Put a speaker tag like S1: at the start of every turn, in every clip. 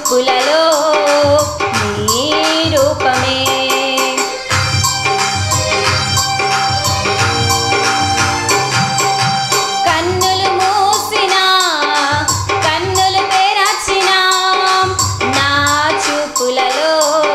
S1: చూపులలో నీ రూపమే కన్నులు మూసినా కన్నులు తెరచినా నా చూపులలో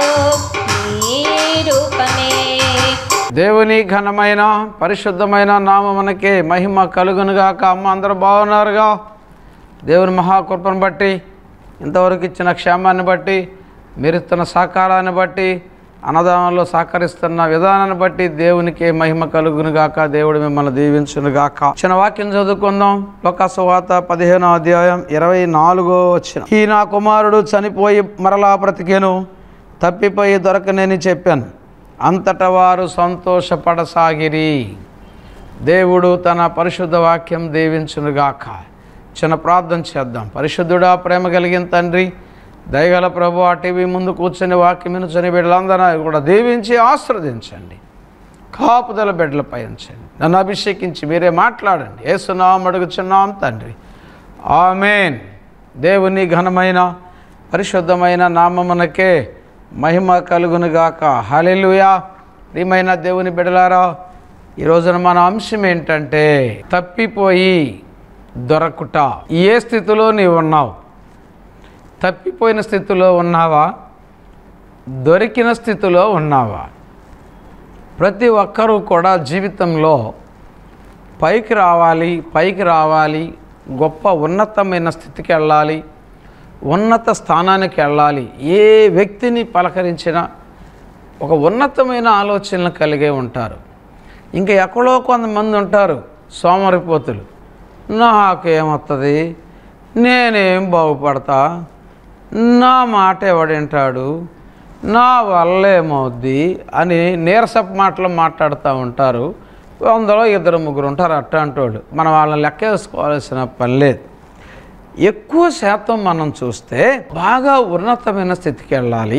S1: నీ రూపమే
S2: దేవుని ఘనమైన పరిశుద్ధమైన నామమునకే మహిమ కలుగునుగాక అమ్మ అందరూ బాగున్నారుగా దేవుని మహాకృపను బట్టి ఇంతవరకు ఇచ్చిన క్షేమాన్ని బట్టి మీరిస్తున్న సహకారాన్ని బట్టి అన్నదానంలో సహకరిస్తున్న విధానాన్ని బట్టి దేవునికి మహిమ కలుగునుగాక దేవుడు మిమ్మల్ని దీవించునుగాక చిన్న వాక్యం చదువుకుందాం లోకసువాత పదిహేనో అధ్యాయం ఇరవై నాలుగో వచ్చిన ఈ నా కుమారుడు చనిపోయి మరలా బ్రతికెను తప్పిపోయి దొరకనేని చెప్పాను అంతటా వారు సంతోషపడసాగిరి దేవుడు తన పరిశుద్ధ వాక్యం దీవించునుగాక చిన్న ప్రార్థన చేద్దాం పరిశుద్ధుడా ప్రేమ కలిగిన తండ్రి దయగల ప్రభు ఆ టీవీ ముందు కూర్చొని వాక్యం వినుచని బిడ్డలందరూ కూడా దీవించి ఆశ్రదించండి కాపుదల బిడ్డలపై ఉంచండి నన్ను అభిషేకించి మీరే మాట్లాడండి ఏసునాం అడుగుచున్నాం తండ్రి ఆమెన్ దేవుని ఘనమైన పరిశుద్ధమైన నామమునకే మహిమ కలుగునుగాక హలెలుయా ప్రియమైన దేవుని బిడలారా ఈ రోజున మన అంశం ఏంటంటే తప్పిపోయి దొరకుట ఏ స్థితిలో నీవు ఉన్నావు తప్పిపోయిన స్థితిలో ఉన్నావా దొరికిన స్థితిలో ఉన్నావా ప్రతి ఒక్కరూ కూడా జీవితంలో పైకి రావాలి పైకి రావాలి గొప్ప ఉన్నతమైన స్థితికి వెళ్ళాలి ఉన్నత స్థానానికి వెళ్ళాలి ఏ వ్యక్తిని పలకరించినా ఒక ఉన్నతమైన ఆలోచనలు కలిగే ఉంటారు ఇంకా ఎక్కడో కొంతమంది ఉంటారు సోమరిపోతులు నాకేమొస్తుంది నేనేం బాగుపడతా నా మాట ఎవడింటాడు నా వల్ల ఏమవుద్ది అని నీరసపు మాటలు మాట్లాడుతూ ఉంటారు అందులో ఇద్దరు ముగ్గురు ఉంటారు అట్టంటోళ్ళు మనం వాళ్ళని లెక్క వేసుకోవాల్సిన పని లేదు ఎక్కువ శాతం మనం చూస్తే బాగా ఉన్నతమైన స్థితికి వెళ్ళాలి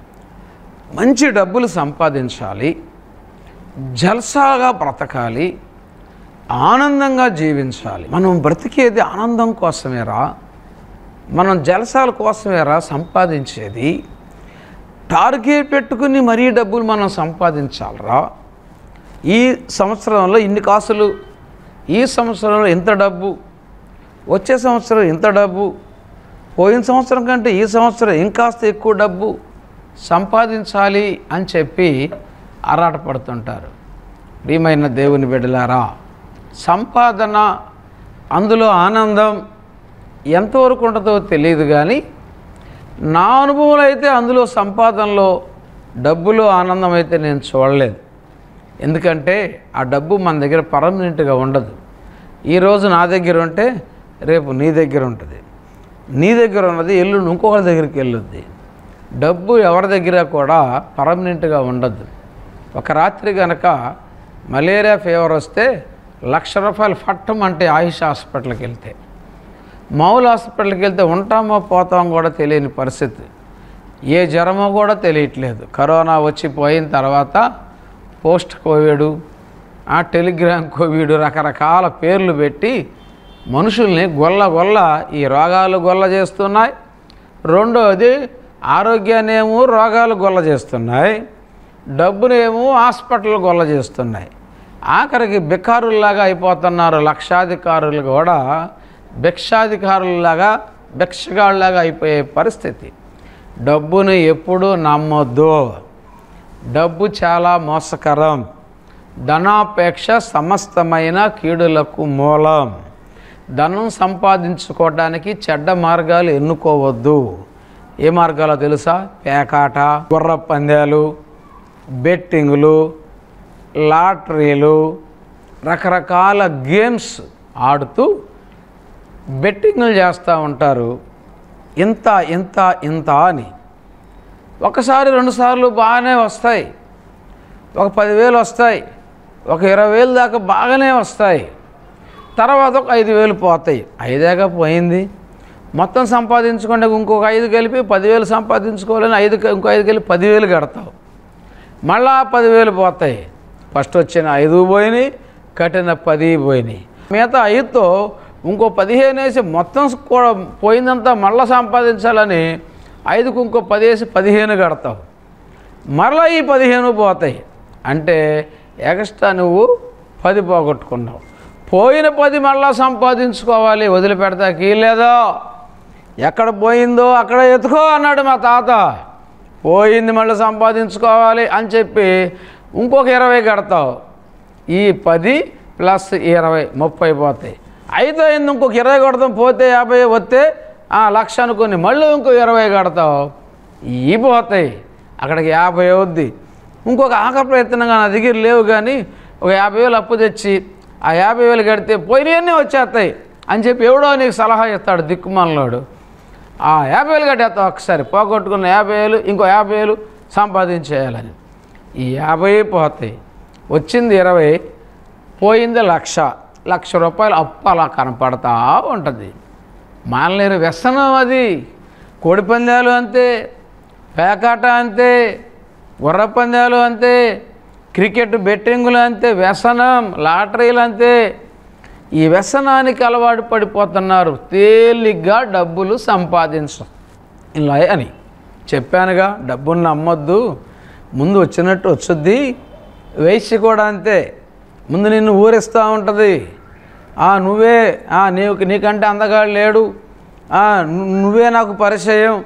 S2: మంచి డబ్బులు సంపాదించాలి జల్సాగా బ్రతకాలి ఆనందంగా జీవించాలి మనం బ్రతికేది ఆనందం కోసమేరా మనం జలసాల కోసమేరా సంపాదించేది టార్గెట్ పెట్టుకుని మరీ డబ్బులు మనం సంపాదించాలరా ఈ సంవత్సరంలో ఇన్ని కాసులు ఈ సంవత్సరంలో ఇంత డబ్బు వచ్చే సంవత్సరం ఇంత డబ్బు పోయిన సంవత్సరం కంటే ఈ సంవత్సరం ఇంకాస్త ఎక్కువ డబ్బు సంపాదించాలి అని చెప్పి ఆరాటపడుతుంటారు ప్రియమైన దేవుని బిడ్డలారా సంపాదన అందులో ఆనందం ఎంతవరకు ఉంటుందో తెలియదు కానీ నా అనుభవంలో అయితే అందులో సంపాదనలో డబ్బులో ఆనందం అయితే నేను చూడలేదు ఎందుకంటే ఆ డబ్బు మన దగ్గర పర్మనెంట్గా ఉండదు ఈరోజు నా దగ్గర ఉంటే రేపు నీ దగ్గర ఉంటుంది నీ దగ్గర ఉన్నది ఎల్లు ఇంకొకరి దగ్గరికి వెళ్ళుద్ది డబ్బు ఎవరి దగ్గర కూడా పర్మనెంట్గా ఉండదు ఒక రాత్రి గనక మలేరియా ఫీవర్ వస్తే లక్ష రూపాయలు ఫట్టం అంటే ఆయుష్ హాస్పిటల్కి వెళ్తే మామూలు హాస్పిటల్కి వెళ్తే ఉంటామో పోతామో కూడా తెలియని పరిస్థితి ఏ జ్వరమో కూడా తెలియట్లేదు కరోనా వచ్చి పోయిన తర్వాత పోస్ట్ కోవిడ్ ఆ టెలిగ్రామ్ కోవిడ్ రకరకాల పేర్లు పెట్టి మనుషుల్ని గొల్ల గొల్ల ఈ రోగాలు గొల్ల చేస్తున్నాయి రెండోది ఆరోగ్యాన్నేమో రోగాలు గొల్ల చేస్తున్నాయి డబ్బునేమో హాస్పిటల్ గొల్ల చేస్తున్నాయి ఆఖరికి బికారుల్లాగా అయిపోతున్నారు లక్షాధికారులు కూడా భిక్షాధికారుల్లాగా భిక్షగాళ్ళలాగా అయిపోయే పరిస్థితి డబ్బును ఎప్పుడూ నమ్మొద్దు డబ్బు చాలా మోసకరం ధనాపేక్ష సమస్తమైన కీడులకు మూలం ధనం సంపాదించుకోవడానికి చెడ్డ మార్గాలు ఎన్నుకోవద్దు ఏ మార్గాలో తెలుసా పేకాట గుర్ర పందాలు బెట్టింగులు లాటరీలు రకరకాల గేమ్స్ ఆడుతూ బెట్టింగ్లు చేస్తూ ఉంటారు ఇంత ఇంత ఇంత అని ఒకసారి రెండుసార్లు బాగానే వస్తాయి ఒక పదివేలు వస్తాయి ఒక ఇరవై వేలు దాకా బాగానే వస్తాయి తర్వాత ఒక ఐదు వేలు పోతాయి ఐదేగా పోయింది మొత్తం సంపాదించుకుంటే ఇంకొక ఐదు కలిపి పదివేలు సంపాదించుకోవాలని ఐదు ఇంకో ఐదు కలిపి పదివేలు కడతావు మళ్ళా పదివేలు పోతాయి ఫస్ట్ వచ్చిన ఐదు పోయినాయి కట్టిన పది పోయినాయి మిగతా ఐదుతో ఇంకో పదిహేను వేసి మొత్తం కూడా పోయిందంతా మళ్ళీ సంపాదించాలని ఐదుకు ఇంకో పదేసి పదిహేను కడతావు మరలా ఈ పదిహేను పోతాయి అంటే ఎక్స్ట్రా నువ్వు పది పోగొట్టుకున్నావు పోయిన పది మళ్ళా సంపాదించుకోవాలి వదిలిపెడతాకి లేదో ఎక్కడ పోయిందో అక్కడ ఎత్తుకో అన్నాడు మా తాత పోయింది మళ్ళీ సంపాదించుకోవాలి అని చెప్పి ఇంకొక ఇరవై కడతావు ఈ పది ప్లస్ ఇరవై ముప్పై పోతాయి అయితే అయింది ఇంకొక ఇరవై కొడతాం పోతే యాభై వస్తే ఆ, లక్ష అనుకుని మళ్ళీ ఇంకో ఇరవై కడతావు ఇవి పోతాయి అక్కడికి యాభై అవుద్ది ఇంకొక ఆఖరి ప్రయత్నంగా నా దగ్గర లేవు కానీ ఒక యాభై వేలు అప్పు తెచ్చి ఆ యాభై వేలు కడితే పోయినవన్నీ వచ్చేస్తాయి అని చెప్పి ఎవడో నీకు సలహా ఇస్తాడు దిక్కుమాలలోడు ఆ యాభై వేలు కట్టేస్తావు ఒకసారి పోగొట్టుకున్న యాభై వేలు ఇంకో యాభై వేలు సంపాదించేయాలని ఈ యాభై పోతాయి వచ్చింది ఇరవై పోయింది లక్ష లక్ష రూపాయలు అప్పు అలా కనపడతా ఉంటుంది మానలేరు వ్యసనం అది కోడి పందాలు అంతే పేకాట అంతే గుర్ర పందాలు అంతే క్రికెట్ బెట్టింగులు అంతే వ్యసనం లాటరీలు అంతే ఈ వ్యసనానికి అలవాటు పడిపోతున్నారు తేలిగ్గా డబ్బులు సంపాదించడం ఇలా అని చెప్పానుగా డబ్బును నమ్మొద్దు ముందు వచ్చినట్టు వచ్చుద్ది వేసి కూడా అంతే ముందు నిన్ను ఊరిస్తూ ఉంటుంది ఆ, నువ్వే ఆ, నీకు నీకంటే అందగాడు లేడు ఆ, ను- నువ్వే నాకు పరిచయం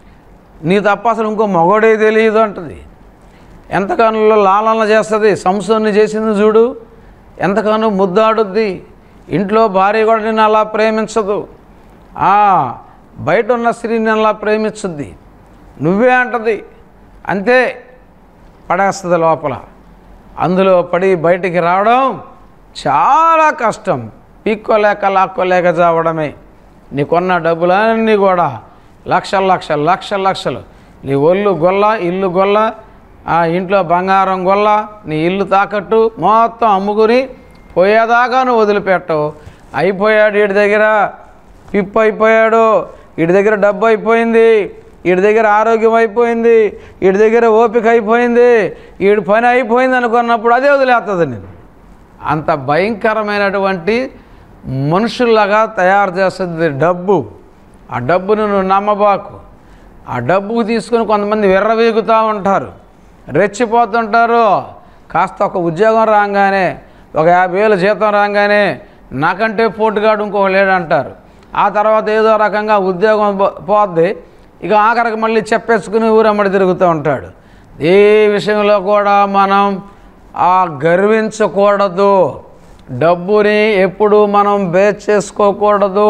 S2: నీ తప్ప అసలు ఇంకో మగోడే తెలియదు అంటది ఎంతకాలంలో లాలన చేస్తుంది సంసోన్ని చేసింది చూడు ఎంతగానో ముద్దాడుద్ది ఇంట్లో భార్య కూడా నిన్ను అలా ప్రేమించదు ఆ, బయట ఉన్న స్త్రీని అలా ప్రేమించుద్ది నువ్వే అంటది అంతే పడేస్తుంది లోపల అందులో పడి బయటికి రావడం చాలా కష్టం పీక్కోలేక లాక్కోలేక చావడమే నీకున్న డబ్బులన్నీ కూడా లక్షల లక్షలు లక్షల లక్షలు నీ ఒళ్ళు గొల్ల ఇల్లు గొల్ల ఆ ఇంట్లో బంగారం గొల్ల నీ ఇల్లు తాకట్టు మొత్తం అమ్ముకుని పోయేదాకా నువ్వు వదిలిపెట్టవు అయిపోయాడు వీడి దగ్గర పిప్పు అయిపోయాడు వీడి దగ్గర డబ్బు అయిపోయింది వీడి దగ్గర ఆరోగ్యం అయిపోయింది వీడి దగ్గర ఓపిక అయిపోయింది వీడి పని అయిపోయింది అనుకున్నప్పుడు అదే వదిలేస్తుంది నేను అంత భయంకరమైనటువంటి మనుషుల్లాగా తయారు చేస్తుంది డబ్బు ఆ డబ్బును నువ్వు నమ్మబాకు ఆ డబ్బు తీసుకుని కొంతమంది విర్రవీగుతూ ఉంటారు రెచ్చిపోతుంటారు కాస్త ఒక ఉద్యోగం రాగానే ఒక యాభై వేలు జీతం రాగానే నాకంటే పోటుగాడు ఇంకొక లేడంటారు ఆ తర్వాత ఏదో రకంగా ఉద్యోగం పో- పోద్ది ఇక ఆఖరికి మళ్ళీ చెప్పేసుకుని ఊరమ్మడి తిరుగుతూ ఉంటాడు ఏ విషయంలో కూడా మనం ఆ గర్వించకూడదు డబ్బుని ఎప్పుడు మనం బేస్ చేసుకోకూడదు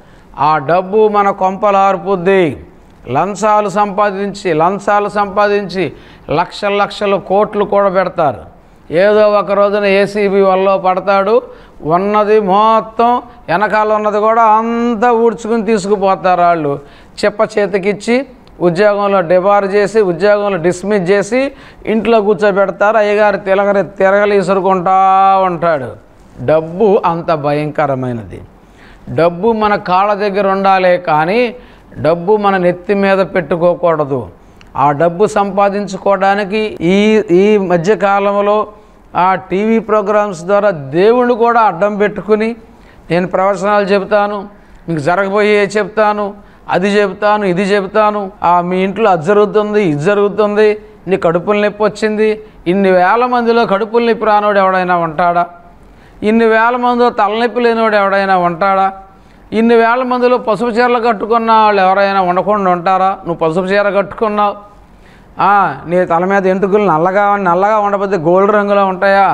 S2: ఆ డబ్బు మన కొంపలార్పుద్ది లంచాలు సంపాదించి లంచాలు సంపాదించి లక్షల లక్షల కోట్లు కూడా పెడతారు ఏదో ఒక రోజున ఏసీబీ వల్ల పడతాడు ఉన్నది మొత్తం వెనకాల ఉన్నది కూడా అంతా ఊడ్చుకుని తీసుకుపోతారు వాళ్ళు చెప్ప చేతికిచ్చి ఉద్యోగంలో డిబార్ చేసి ఉద్యోగంలో డిస్మిస్ చేసి ఇంట్లో కూర్చోబెడతారు అయ్యగారు తిరగలి తిరగలి ఇసురుకుంటా ఉంటాడు డబ్బు అంత భయంకరమైనది డబ్బు మన కాళ్ళ దగ్గర ఉండాలే కానీ డబ్బు మన నెత్తి మీద పెట్టుకోకూడదు ఆ డబ్బు సంపాదించుకోవడానికి ఈ ఈ మధ్యకాలంలో ఆ టీవీ ప్రోగ్రామ్స్ ద్వారా దేవుణ్ణి కూడా అడ్డం పెట్టుకుని నేను ప్రవచనాలు చెబుతాను మీకు జరగబోయే చెప్తాను అది చెబుతాను ఇది చెబుతాను ఆ మీ ఇంట్లో అది జరుగుతుంది ఇది జరుగుతుంది నీ కడుపుల నొప్పి వచ్చింది ఇన్ని వేల మందిలో కడుపుల నొప్పి రానోడు ఎవడైనా ఉంటాడా ఇన్ని వేల మందిలో తలనొప్పి లేనివాడు ఎవడైనా ఉంటాడా ఇన్ని వేల మందిలో పసుపు చీరలు కట్టుకున్న వాళ్ళు ఎవరైనా ఉండకుండా ఉంటారా నువ్వు పసుపు చీర కట్టుకున్నావు ఆ, నీ తల మీద ఎంటుకలు నల్లగా నల్లగా ఉండకపోతే గోల్డ్ రంగులో ఉంటాయా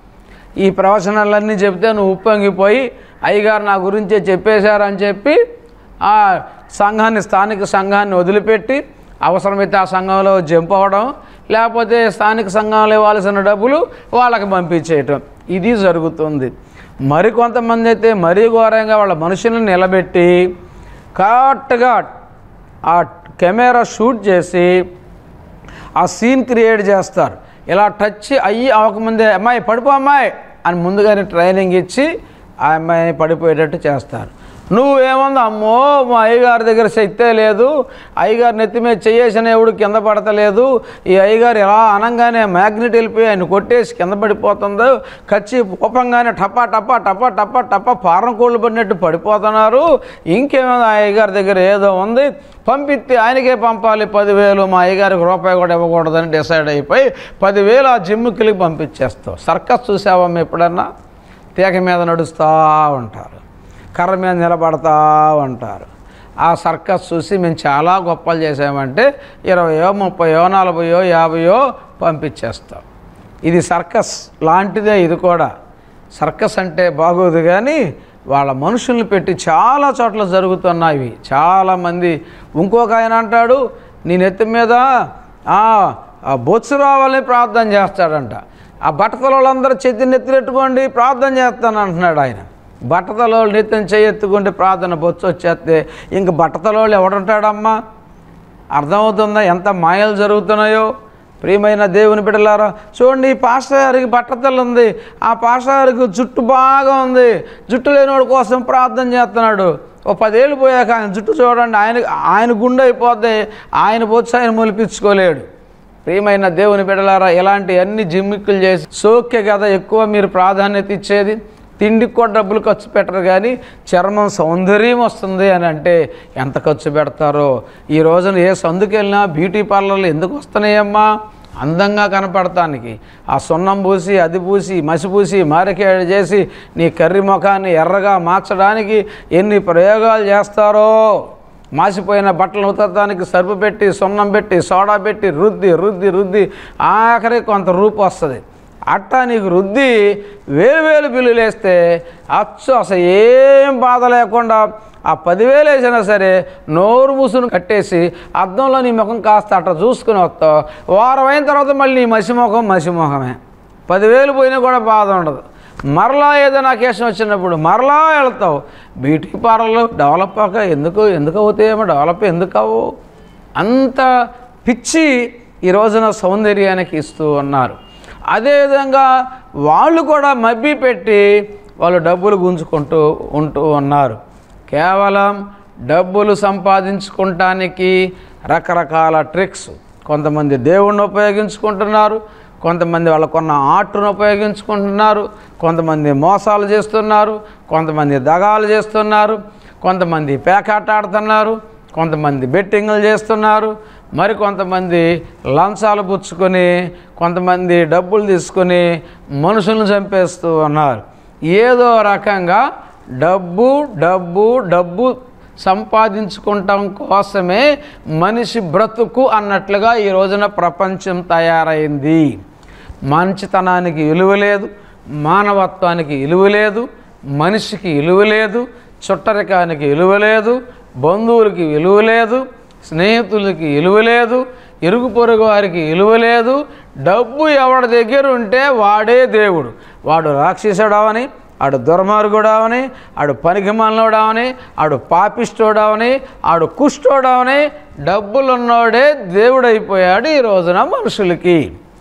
S2: ఈ ప్రవచనాలన్నీ చెప్తే నువ్వు ఉప్పొంగిపోయి అయ్యగారు నా గురించే చెప్పేశారని చెప్పి ఆ సంఘాన్ని స్థానిక సంఘాన్ని వదిలిపెట్టి అవసరమైతే ఆ సంఘంలో జంప్ అవ్వడం లేకపోతే స్థానిక సంఘంలో ఇవ్వాల్సిన డబ్బులు వాళ్ళకి పంపించేయటం ఇది జరుగుతుంది మరికొంతమంది అయితే మరీ ఘోరంగా వాళ్ళ మనుషులను నిలబెట్టి కరెక్ట్గా ఆ కెమెరా షూట్ చేసి ఆ సీన్ క్రియేట్ చేస్తారు ఇలా టచ్ అయ్యి అవ్వకముందే అమ్మాయి పడిపో అమ్మాయి అని ముందుగానే ట్రైనింగ్ ఇచ్చి ఆ అమ్మాయిని పడిపోయేటట్టు చేస్తారు నువ్వేముంది అమ్మో మా అయ్యగారి దగ్గర శక్తే లేదు అయ్యగారు నెత్తి మీద చెయ్యేసిన ఎవడు కింద పడతలేదు ఈ అయ్యగారు ఎలా అనంగానే మ్యాగ్నెట్ వెళ్ళిపోయి ఆయన కొట్టేసి కింద పడిపోతుందో కచ్చి కోపంగానే టపా టపా టపా టపా టపా పారం కోళ్ళు పడినట్టు పడిపోతున్నారు ఇంకేమైనా అయ్యగారి దగ్గర ఏదో ఉంది పంపిస్తే ఆయనకే పంపాలి పదివేలు మా అయ్యగారికి రూపాయి కూడా ఇవ్వకూడదని డిసైడ్ అయిపోయి పదివేలు ఆ జిమ్ముకి పంపించేస్తావు సర్కస్ చూసావమ్మా ఎప్పుడన్నా తీగ మీద నడుస్తూ ఉంటారు కర్ర మీద నిలబడతా ఉంటారు ఆ సర్కస్ చూసి మేము చాలా గొప్పలు చేసామంటే ఇరవయో ముప్పయో నలభయో యాభయో పంపించేస్తాం ఇది సర్కస్ లాంటిదే ఇది కూడా సర్కస్ అంటే బాగోదు కానీ వాళ్ళ మనుషుల్ని పెట్టి చాలా చోట్ల జరుగుతున్నాయి చాలామంది ఇంకొక ఆయన అంటాడు నీ నెత్తి మీద ఆ, ఆ బొత్సు రావాలని ప్రార్థన చేస్తాడంట ఆ బట్టతల వాళ్ళందరూ చేతి నెత్తినెట్టుకోండి ప్రార్థన చేస్తాను అంటున్నాడు ఆయన బట్టతల వాళ్ళు నెత్తిని చేయెత్తుకుంటే ప్రార్థన బొచ్చు వచ్చేస్తే ఇంక బట్టతల వాళ్ళు ఎవడుంటాడమ్మా అర్థమవుతుందా ఎంత మాయలు జరుగుతున్నాయో ప్రియమైన దేవుని బిడ్డలారా చూడండి ఈ పాస్టర్ గారికి బట్టతలు ఉంది ఆ పాస్టర్ గారికి జుట్టు బాగా ఉంది జుట్టు లేనివాడి కోసం ప్రార్థన చేస్తున్నాడు ఓ పదేళ్ళు పోయాక ఆయన జుట్టు చూడండి ఆయన ఆయన గుండె అయిపోతే ఆయన బొచ్చు ఆయన మొలిపించుకోలేడు ప్రియమైన దేవుని బిడ్డలారా ఇలాంటి అన్ని జిమ్మిక్కులు చేసి సోక్య కదా ఎక్కువ మీరు ప్రాధాన్యత ఇచ్చేది తిండికి కూడా డబ్బులు ఖర్చు పెట్టరు కానీ చర్మం సౌందర్యం వస్తుంది అని అంటే ఎంత ఖర్చు పెడతారో ఈ రోజున ఏ సందుకు వెళ్ళినా బ్యూటీ పార్లర్లు ఎందుకు వస్తున్నాయమ్మా అందంగా కనపడటానికి ఆ సున్నం పూసి అది పూసి మసి పూసి మారికేడు చేసి నీ కర్రి ముఖాన్ని ఎర్రగా మార్చడానికి ఎన్ని ప్రయోగాలు చేస్తారో మాసిపోయిన బట్టలు ఉతకడానికి సరుపు పెట్టి సున్నం పెట్టి సోడా పెట్టి రుద్ది రుద్ది రుద్ది ఆఖరి కొంత రూపు వస్తుంది అట్టా నీకు రుద్ది వేలు వేలు బిల్లులు వేస్తే అచ్చు అసలు ఏం బాధ లేకుండా ఆ పదివేలు వేసినా సరే నోరు మూసును కట్టేసి అద్దంలో నీ ముఖం కాస్త అట్లా చూసుకుని వస్తావు వారం అయిన తర్వాత మళ్ళీ నీ మసి ముఖం మసి ముఖమే పదివేలు పోయినా కూడా బాధ ఉండదు మరలా ఏదైనా కేసం వచ్చినప్పుడు మరలా వెళ్తావు బ్యూటీ పార్లర్లు డెవలప్ అవ్వక ఎందుకు ఎందుకు అవుతాయేమో డెవలప్ ఎందుకు అవ్వు అంత పిచ్చి ఈ రోజున సౌందర్యానికి ఇస్తూ ఉన్నారు అదేవిధంగా వాళ్ళు కూడా మబ్బి పెట్టి వాళ్ళు డబ్బులు గుంజుకుంటూ ఉంటూ ఉన్నారు కేవలం డబ్బులు సంపాదించుకుంటానికి రకరకాల ట్రిక్స్ కొంతమంది దేవుణ్ణి ఉపయోగించుకుంటున్నారు కొంతమంది వాళ్ళకున్న ఆర్ట్ను ఉపయోగించుకుంటున్నారు కొంతమంది మోసాలు చేస్తున్నారు కొంతమంది దగాలు చేస్తున్నారు కొంతమంది పేకాట ఆడుతున్నారు కొంతమంది బెట్టింగ్లు చేస్తున్నారు మరి కొంతమంది లంచాలు పుచ్చుకొని కొంతమంది డబ్బులు తీసుకొని మనుషులను చంపేస్తూ ఉన్నారు ఏదో రకంగా డబ్బు డబ్బు డబ్బు సంపాదించుకుంటాం కోసమే మనిషి బ్రతుకు అన్నట్లుగా ఈ రోజున ప్రపంచం తయారైంది మంచితనానికి విలువ లేదు మానవత్వానికి విలువ లేదు మనిషికి విలువ లేదు చుట్టరికానికి విలువ లేదు బంధువులకి విలువ లేదు స్నేహితులకి విలువ లేదు ఇరుగు పొరుగు వారికి విలువ లేదు డబ్బు ఎవడి దగ్గర ఉంటే వాడే దేవుడు వాడు రాక్షసుడవని ఆడు దుర్మార్గుడవని ఆడు పనికిమాలినోడవని ఆడు పాపిష్టోడవని ఆడు కుష్టోడవని డబ్బులున్నోడే దేవుడైపోయాడు ఈ రోజున మనుషులకి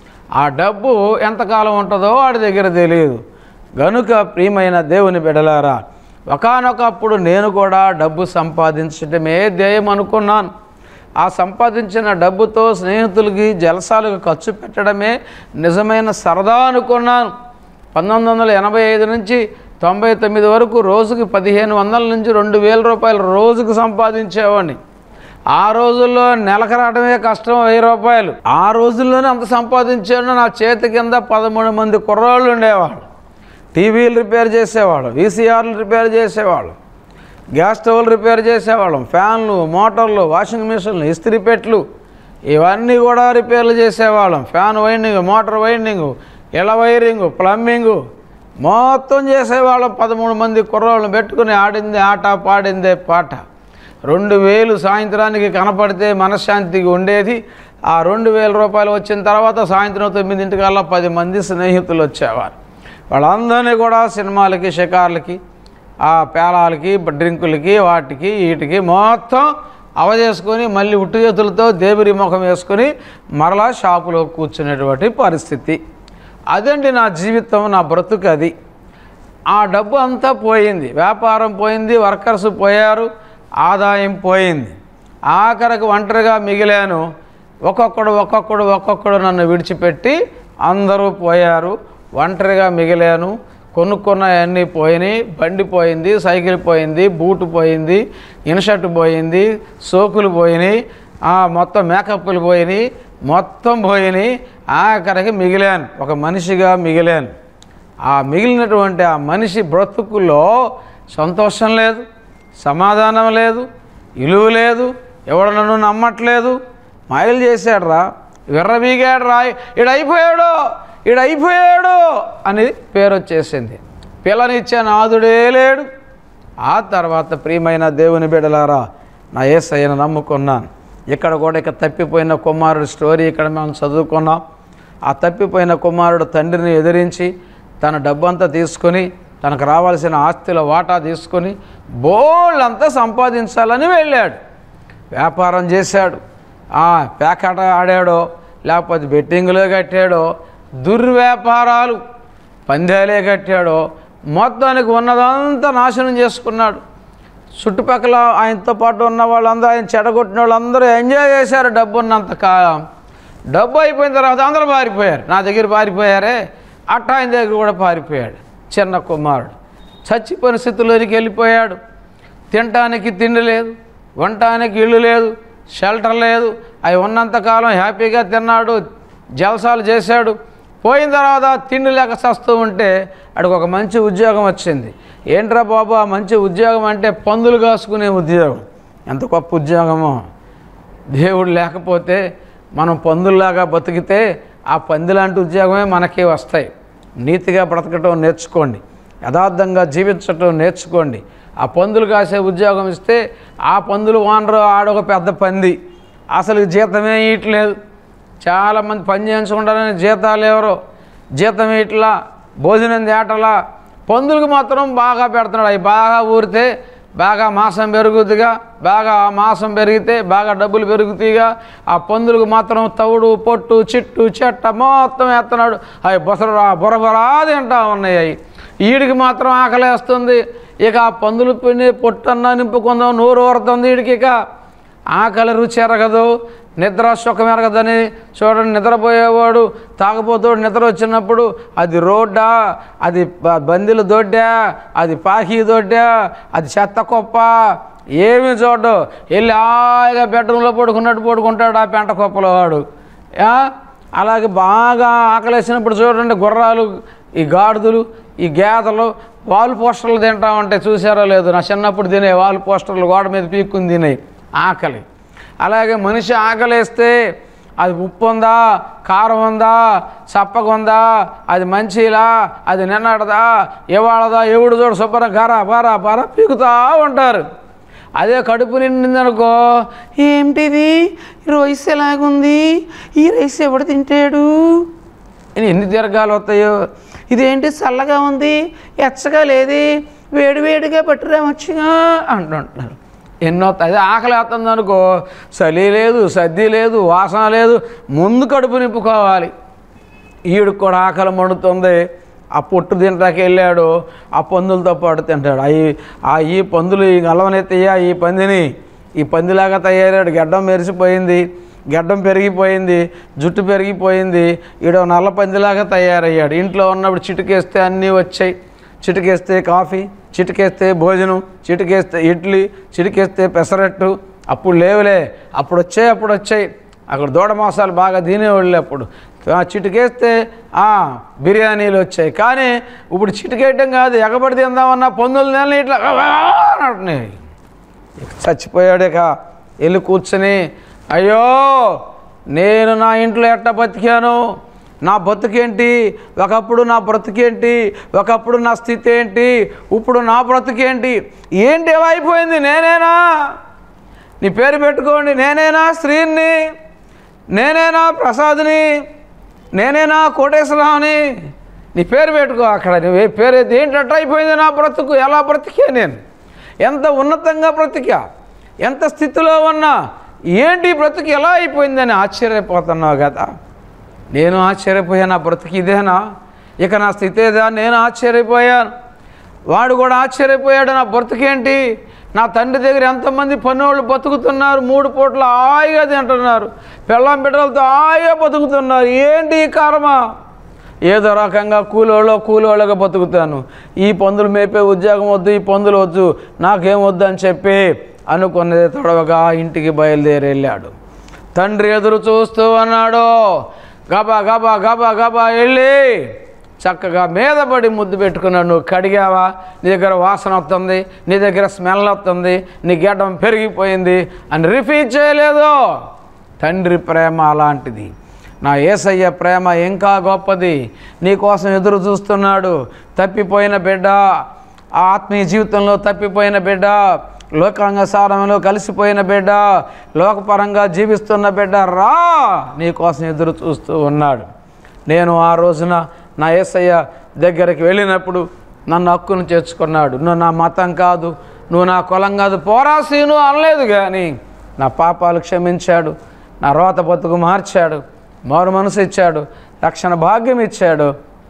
S2: ఆ డబ్బు ఎంతకాలం ఉంటుందో వాడి దగ్గర తెలియదు గనుక ప్రియమైన దేవుని బిడలారా ఒకానొకప్పుడు నేను కూడా డబ్బు సంపాదించటమే ధ్యేయం అనుకున్నాను ఆ సంపాదించిన డబ్బుతో స్నేహితులకి జలసాలకు ఖర్చు పెట్టడమే నిజమైన సరదా అనుకున్నాను పంతొమ్మిది వందల ఎనభై ఐదు నుంచి తొంభై తొమ్మిది వరకు రోజుకి పదిహేను వందల నుంచి రెండు వేల రూపాయలు రోజుకు సంపాదించేవాడిని ఆ రోజుల్లో నెలకు రావడమే కష్టం వెయ్యి రూపాయలు ఆ రోజుల్లోనే అంత సంపాదించాను నా చేతి కింద పదమూడు మంది కుర్రాళ్ళు ఉండేవాళ్ళు టీవీలు రిపేర్ చేసేవాళ్ళు వీసీఆర్లు రిపేర్ చేసేవాళ్ళు గ్యాస్ స్టవ్లు రిపేర్ చేసేవాళ్ళం ఫ్యాన్లు మోటార్లు వాషింగ్ మిషన్లు ఇస్త్రీ పెట్లు ఇవన్నీ కూడా రిపేర్లు చేసేవాళ్ళం ఫ్యాన్ వైండింగ్ మోటార్ వైండింగ్ ఇళ్ళ వైరింగ్ ప్లంబింగ్ మొత్తం చేసేవాళ్ళం పదమూడు మంది కుర్రోళ్ళని పెట్టుకుని ఆడిందే ఆట పాడిందే పాట రెండు వేలు సాయంత్రానికి కనపడితే మనశ్శాంతిగా ఉండేది ఆ రెండు వేల రూపాయలు వచ్చిన తర్వాత సాయంత్రం తొమ్మిదింటికల్లా పది మంది స్నేహితులు వచ్చేవారు వాళ్ళందరినీ కూడా సినిమాలకి షికార్లకి ఆ పేలాలకి డ్రింకులకి వాటికి వీటికి మొత్తం అవజేసుకొని మళ్ళీ ఉట్టు చేతులతో దేవిరి ముఖం వేసుకొని మరలా షాపులో కూర్చునేటువంటి పరిస్థితి అదండి నా జీవితం నా బ్రతుకు అది ఆ డబ్బు అంతా పోయింది వ్యాపారం పోయింది వర్కర్స్ పోయారు ఆదాయం పోయింది ఆఖరికి ఒంటరిగా మిగిలాను ఒక్కొక్కడు ఒక్కొక్కడు ఒక్కొక్కడు నన్ను విడిచిపెట్టి అందరూ పోయారు ఒంటరిగా మిగిలాను కొనుక్కున్న అన్నీ పోయినాయి బండి పోయింది సైకిల్ పోయింది బూటు పోయింది ఇన్షర్ట్ పోయింది సోకులు పోయినాయి ఆ మొత్తం మేకప్లు పోయినాయి మొత్తం పోయినాయి ఆఖరికి మిగిలాను ఒక మనిషిగా మిగిలాను ఆ మిగిలినటువంటి ఆ మనిషి బ్రతుకులో సంతోషం లేదు సమాధానం లేదు ఇలువ లేదు ఎవడు నన్ను నమ్మట్లేదు మాయలు చేశాడు రా విర్రబీగాడు రా ఈడైపోయాడు ఈడైపోయాడు అని పేరు వచ్చేసింది పిల్లనిచ్చే నాదుడే లేడు ఆ తర్వాత ప్రియమైన దేవుని బిడలారా నా ఏసయ్యను నమ్ముకున్నాను ఇక్కడ కూడా ఇక తప్పిపోయిన కుమారుడు స్టోరీ ఇక్కడ మనం చదువుకున్నాం ఆ తప్పిపోయిన కుమారుడు తండ్రిని ఎదిరించి తన డబ్బంతా తీసుకొని తనకు రావాల్సిన ఆస్తిలో వాటా తీసుకొని బోళ్ళంతా సంపాదించాలని వెళ్ళాడు వ్యాపారం చేశాడు ఆ పేకాట ఆడాడో లేకపోతే బెట్టింగ్లో కట్టాడో దుర్వ్యాపారాలు పందేలే కట్టాడో మొత్తానికి ఉన్నదంతా నాశనం చేసుకున్నాడు చుట్టుపక్కల ఆయనతో పాటు ఉన్న వాళ్ళందరూ ఆయన చెడగొట్టిన వాళ్ళందరూ ఎంజాయ్ చేశారు డబ్బు ఉన్నంత కాలం డబ్బు అయిపోయిన తర్వాత అందరూ పారిపోయారు నా దగ్గర పారిపోయారే అట్ట ఆయన దగ్గర కూడా పారిపోయాడు చిన్న కుమారుడు చచ్చి పరిస్థితుల్లోనికి వెళ్ళిపోయాడు తినటానికి తిండి లేదు వంటానికి ఇల్లు లేదు షెల్టర్ లేదు అవి ఉన్నంతకాలం హ్యాపీగా తిన్నాడు జలసాలు చేశాడు పోయిన తర్వాత తిండి లేక చస్తూ ఉంటే అడికి ఒక మంచి ఉద్యోగం వచ్చింది ఏంట్రా బాబు ఆ మంచి ఉద్యోగం అంటే పందులు కాసుకునే ఉద్యోగం ఎంత గొప్ప ఉద్యోగమో దేవుడు లేకపోతే మనం పందుల్లాగా బతికితే ఆ పంది లాంటి ఉద్యోగమే మనకి వస్తాయి నీతిగా బ్రతకటం నేర్చుకోండి యథార్థంగా జీవించటం నేర్చుకోండి ఆ పందులు కాసే ఉద్యోగం ఇస్తే ఆ పందులు ఓనరు ఆడొక పెద్ద పంది అసలు జీతమే ఇయట్లేదు చాలామంది పని చేయించుకుంటారని జీతాలు ఎవరో జీతం ఇట్లా భోజనం తేటలా పందులకు మాత్రం బాగా పెడుతున్నాడు అవి బాగా ఊరితే బాగా మాసం పెరుగుద్దిగా బాగా మాసం పెరిగితే బాగా డబ్బులు పెరుగుతాయిగా ఆ పందులకు మాత్రం తవుడు పొట్టు చిట్టు చెట్ట మొత్తం వేస్తున్నాడు అవి బొసరా బొరబొరా తింటా ఉన్నాయి అవి ఈడికి మాత్రం ఆకలేస్తుంది ఇక ఆ పందులు పిండి పొట్టన్నా నింపుకుందాం నోరు ఊరుతుంది వీడికి ఇక ఆకలి రుచి ఎరగదు నిద్ర సుఖం ఎరగదని చూడండి నిద్రపోయేవాడు తాగపోతాడు నిద్ర వచ్చినప్పుడు అది రోడ్డా అది బ- బందీల దొడ్డా అది పాకి దొడ్డా అది చెత్త కుప్ప ఏమీ చూడ్డు వెళ్ళి హాయిగా బెడ్రూమ్లో పడుకున్నట్టు పడుకుంటాడు ఆ పెంట కుప్పలో వాడు ఆ? అలాగే బాగా ఆకలేసినప్పుడు చూడండి గుర్రాలు ఈ గాడిదలు ఈ గేదలు వాల్ పోస్టర్లు తింటా ఉంటాయి చూసారో లేదు నా చిన్నప్పుడు తినే వాల్ పోస్టర్లు గోడ మీద పీక్కుని తినేవి ఆకలి అలాగే మనిషి ఆకలేస్తే అది ఉప్పు ఉందా కారం ఉందా చప్పగా ఉందా అది మంచిలా అది నిన్నడదా ఇవాళదా ఎవడు చూడు శుభ్రం గారా బారా బారా పీకుతా ఉంటారు అదే కడుపు నిండిందనుకో ఏమిటిది ఈ రైస్ ఎలాగుంది ఈ రైస్ ఎవడు తింటాడు అని ఎన్ని దీర్ఘాలు వస్తాయో ఇదేంటి చల్లగా ఉంది ఎచ్చగా లేది వేడివేడిగా పట్టురామొచ్చుగా అంటుంటారు ఎన్నో అదే ఆకలి వేస్తుంది అనుకో చలి లేదు సర్ది లేదు వాసన లేదు ముందు కడుపు నింపుకోవాలి ఈడికి కూడా ఆకలి మండుతుంది ఆ పొట్టు తింటాకి వెళ్ళాడు ఆ పందులతో పాటు తింటాడు అవి ఆ ఈ పందులు ఈ గలవనెత్తయ్యా ఈ పందిని ఈ పందిలాగా తయారాడు గడ్డం మెరిసిపోయింది గడ్డం పెరిగిపోయింది జుట్టు పెరిగిపోయింది ఈడో నల్ల పందిలాగా తయారయ్యాడు ఇంట్లో ఉన్నప్పుడు చిటికేస్తే అన్నీ వచ్చాయి చిటికేస్తే కాఫీ చిటికేస్తే భోజనం చిటికేస్తే ఇడ్లీ చిటికేస్తే పెసరట్టు అప్పుడు లేవులే అప్పుడు వచ్చాయి అప్పుడు వచ్చాయి అక్కడ దూడ మాసాలు బాగా తినేవాళ్ళు అప్పుడు ఆ చిటికేస్తే ఆ, బిర్యానీలు వచ్చాయి కానీ ఇప్పుడు చిటికేయటం కాదు ఎగబడి తిందామన్నా పందులు నెలని ఇట్లా అని అంటున్నాయి ఇక చచ్చిపోయాడు ఇక వెళ్ళి కూర్చొని అయ్యో నేను నా ఇంట్లో ఎట్ట బతికాను నా బతుకేంటి ఒకప్పుడు నా బ్రతుకేంటి ఒకప్పుడు నా స్థితి ఏంటి ఇప్పుడు నా బ్రతుకేంటి ఏంటి ఎలా అయిపోయింది నేనేనా నీ పేరు పెట్టుకోండి నేనేనా స్త్రీని నేనేనా ప్రసాద్ని నేనేనా కోటేశ్వరరావుని నీ పేరు పెట్టుకో అక్కడ నువ్వే పేరు ఏది? ఏంటట్ట అయిపోయింది నా బ్రతుకు ఎలా బ్రతికే నేను ఎంత ఉన్నతంగా బ్రతికా ఎంత స్థితిలో ఉన్నా ఏంటి ఈ బ్రతుకు ఎలా అయిపోయిందని ఆశ్చర్యపోతున్నావు కదా నేను ఆశ్చర్యపోయాను నా బ్రతుకు ఇదేనా ఇక నా స్థితి ఏదా నేను ఆశ్చర్యపోయాను వాడు కూడా ఆశ్చర్యపోయాడు నా బ్రతుకేంటి నా తండ్రి దగ్గర ఎంతమంది పన్నోళ్ళు బతుకుతున్నారు మూడు పూట్ల హాయిగా తింటున్నారు పిల్లం బిడ్డలతో హాయిగా బతుకుతున్నారు ఏంటి ఈ కర్మ ఏదో రకంగా కూలోళ్ళో కూలోళ్ళగా బతుకుతాను ఈ పందులు మేపే ఉద్యోగం వద్దు ఈ పందులు వద్దు నాకేం వద్దు అని చెప్పి అనుకున్నది తడవగా ఇంటికి బయలుదేరి వెళ్ళాడు తండ్రి ఎదురు చూస్తూ అన్నాడు గబా గబా గబా గబా వెళ్ళి చక్కగా మీద పడి ముద్దు పెట్టుకున్నాడు నువ్వు కడిగావా నీ దగ్గర వాసన వస్తుంది నీ దగ్గర స్మెల్ వస్తుంది నీ గడ్డం పెరిగిపోయింది అని రిపీట్ చేయలేదు తండ్రి ప్రేమ అలాంటిది నా ఏసయ్య ప్రేమ ఇంకా గొప్పది నీకోసం ఎదురు చూస్తున్నాడు తప్పిపోయిన బిడ్డ ఆ ఆత్మీయ జీవితంలో తప్పిపోయిన బిడ్డ లోకాంగ సారంలో కలిసిపోయిన బిడ్డ లోకపరంగా జీవిస్తున్న బిడ్డ రా నీకోసం ఎదురు చూస్తూ ఉన్నాడు నేను ఆ రోజున నా ఏసయ్య దగ్గరికి వెళ్ళినప్పుడు నన్ను హక్కును చేర్చుకున్నాడు నువ్వు నా మతం కాదు నువ్వు నా కులం కాదు పోరాసీను అనలేదు కానీ నా పాపాలు క్షమించాడు నా రోత బతుకు మార్చాడు మారు మనసు ఇచ్చాడు రక్షణ భాగ్యం ఇచ్చాడు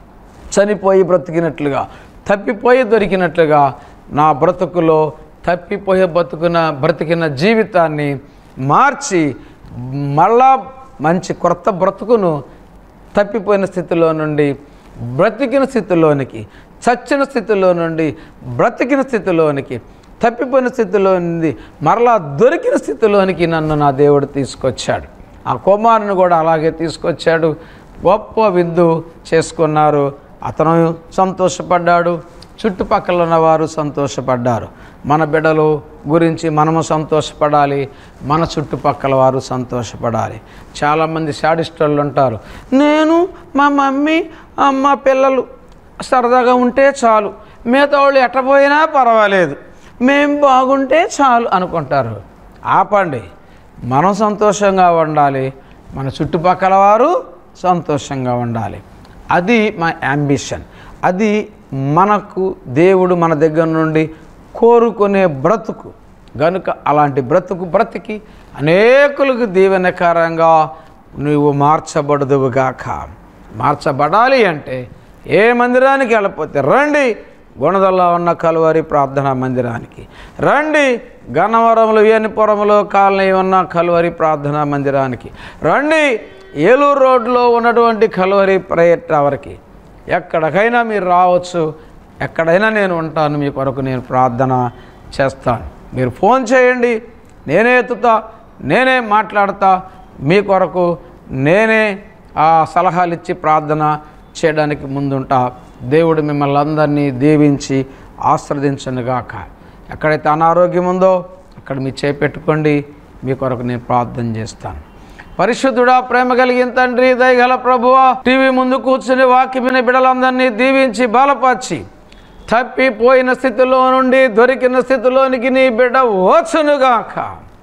S2: చనిపోయి బ్రతికినట్లుగా తప్పిపోయి దొరికినట్లుగా నా బ్రతుకులో తప్పిపోయే బతుకున బ్రతికిన జీవితాన్ని మార్చి మళ్ళా మంచి కొత్త బ్రతుకును తప్పిపోయిన స్థితిలో నుండి బ్రతికిన స్థితిలోనికి చచ్చిన స్థితిలో నుండి బ్రతికిన స్థితిలోనికి తప్పిపోయిన స్థితిలో నుండి మరలా దొరికిన స్థితిలోనికి నన్ను నా దేవుడు తీసుకొచ్చాడు ఆ కుమారుని కూడా అలాగే తీసుకొచ్చాడు గొప్ప విందు చేసుకున్నారు అతను సంతోషపడ్డాడు చుట్టుపక్కల ఉన్నవారు సంతోషపడ్డారు మన బిడ్డలు గురించి మనము సంతోషపడాలి మన చుట్టుపక్కల వారు సంతోషపడాలి చాలామంది శాడిస్టోళ్ళు ఉంటారు నేను మా మమ్మీ ఆ, మా పిల్లలు సరదాగా ఉంటే చాలు మిగతా వాళ్ళు ఎట్టపోయినా పర్వాలేదు మేము బాగుంటే చాలు అనుకుంటారు ఆపండి మనం సంతోషంగా ఉండాలి మన చుట్టుపక్కల వారు సంతోషంగా ఉండాలి అది మా యాంబిషన్ అది మనకు దేవుడు మన దగ్గర నుండి కోరుకునే బ్రతుకు గనుక అలాంటి బ్రతుకు బ్రతికి అనేకులకు దీవెనకరంగా నువ్వు మార్చబడదువుగాక మార్చబడాలి అంటే ఏ మందిరానికి వెళ్ళకపోతే రండి గుణదల్లో ఉన్న కలువరి ప్రార్థనా మందిరానికి రండి గన్నవరంలో వేణిపురంలో కాలనీ ఉన్న కలువరి ప్రార్థనా మందిరానికి రండి ఏలూరు రోడ్లో ఉన్నటువంటి కలువరి ప్రేయర్ టవర్కి ఎక్కడికైనా మీరు రావచ్చు ఎక్కడైనా నేను ఉంటాను మీ కొరకు నేను ప్రార్థన చేస్తాను మీరు ఫోన్ చేయండి నేనే ఎత్తుతా నేనే మాట్లాడతా మీ కొరకు నేనే ఆ సలహాలు ఇచ్చి ప్రార్థన చేయడానికి ముందుంటా దేవుడు మిమ్మల్ని అందరినీ దీవించి ఆశ్రదించనుగాక ఎక్కడైతే అనారోగ్యం ఉందో అక్కడ మీ చేపెట్టుకోండి మీ కొరకు నేను ప్రార్థన చేస్తాను పరిశుద్ధుడా ప్రేమ కలిగిన తండ్రి దయగల ప్రభువా టీవీ ముందు కూర్చుని వాక్యమైన బిడలందరినీ దీవించి బలపరిచి తప్పిపోయిన స్థితిలో నుండి దొరికిన స్థితిలోనికి నీ బిడ్డ వచ్చునుగాక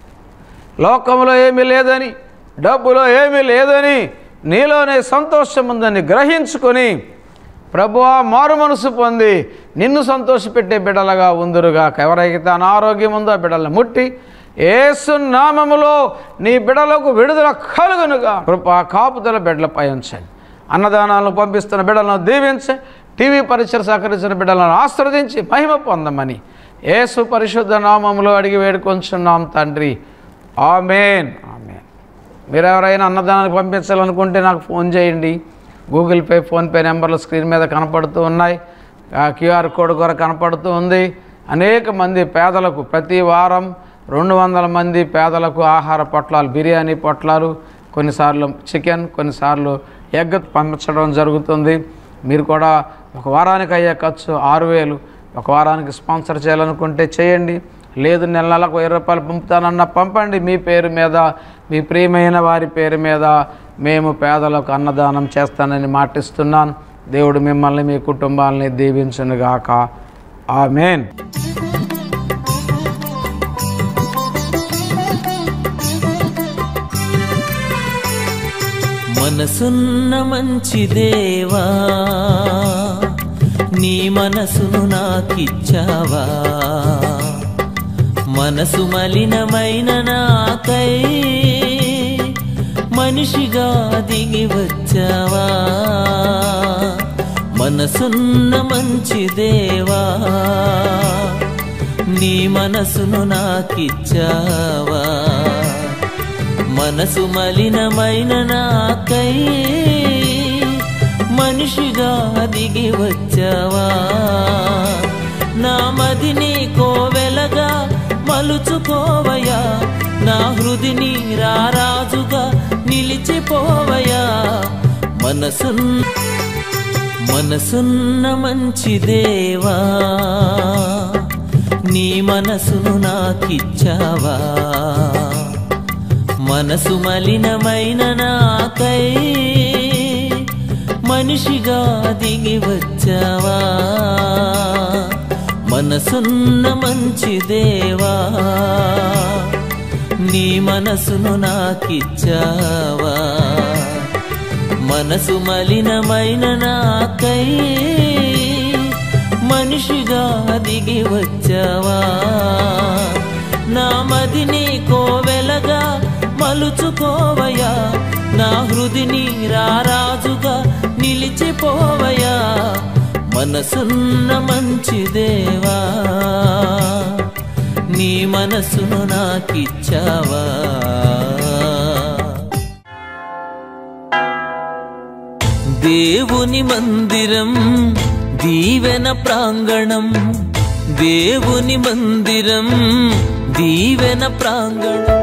S2: లోకంలో ఏమీ లేదని డబ్బులో ఏమీ లేదని నీలోనే సంతోషం ఉందని గ్రహించుకొని ప్రభువా మారు మనసు పొంది నిన్ను సంతోషపెట్టే బిడ్డలుగా ఉందురుగాక ఎవరైతే అనారోగ్యం ఉందో ఆ బిడ్డలను ముట్టి ఏసు నామములో నీ బిడ్డలకు విడుదల కలుగునుగా కృపా కాపుదల బిడ్డలపై ఉంచండి అన్నదానాలను పంపిస్తున్న బిడ్డలను దీవించి టీవీ పరిచయ సహకరించిన బిడ్డలను ఆశ్రదించి మహిమ పొందమని యేసు పరిశుద్ధ నామములో అడిగి వేడుకొంచున్నాం తండ్రి ఆమెన్ ఆమెన్ మీరు ఎవరైనా అన్నదానానికి పంపించాలనుకుంటే నాకు ఫోన్ చేయండి గూగుల్ పే ఫోన్పే నెంబర్లు స్క్రీన్ మీద కనపడుతూ ఉన్నాయి ఆ క్యూఆర్ కోడ్ కూడా కనపడుతూ ఉంది అనేక మంది పేదలకు ప్రతి వారం రెండు వందల మంది పేదలకు ఆహార పొట్లాలు బిర్యానీ పొట్లాలు కొన్నిసార్లు చికెన్ కొన్నిసార్లు ఎగ్ పంపించడం జరుగుతుంది మీరు కూడా ఒక వారానికి అయ్యే ఖర్చు ఆరు వేలు ఒక వారానికి స్పాన్సర్ చేయాలనుకుంటే చేయండి లేదు నెల నెలకు వెయ్యి రూపాయలు పంపుతానన్న పంపండి మీ పేరు మీద మీ ప్రియమైన వారి పేరు మీద మేము పేదలకు అన్నదానం చేస్తానని మాటిస్తున్నాను దేవుడు మిమ్మల్ని మీ కుటుంబాలని దీవించునుగాక ఆమెన్
S3: మనసున్న మంచి దేవా నీ మనసును నాకిచ్చావా మనసు మలినమైన నాకై మనిషిగా దిగి వచ్చావా మన మనసున్న మంచి దేవా నీ మనసును నాకిచ్చావా మనసు మలినమైన నాకై మనిషిగా దిగి వచ్చావా నా మదిని కోవెలగా మలుచుకోవయా నా హృదిని రారాజుగా నిలిచిపోవయా మనసున్ మనసున్న మంచి దేవా నీ మనసును నాకిచ్చావా మనసు మలినమైన నాకై మనిషిగా దిగి వచ్చావా మనసున్న మంచి దేవా నీ మనసును నాకిచ్చావా మనసు మలినమైన నాకై మనిషిగా దిగి వచ్చావా నా మదిని కోవెలగా మలుచుకోవయా నా హృదిని రారాజుగా నిలిచిపోవయా మనసున్న మంచి దేవా నీ మనసును నాకిచ్చావా దేవుని మందిరం దీవెన ప్రాంగణం దేవుని మందిరం దీవెన ప్రాంగణం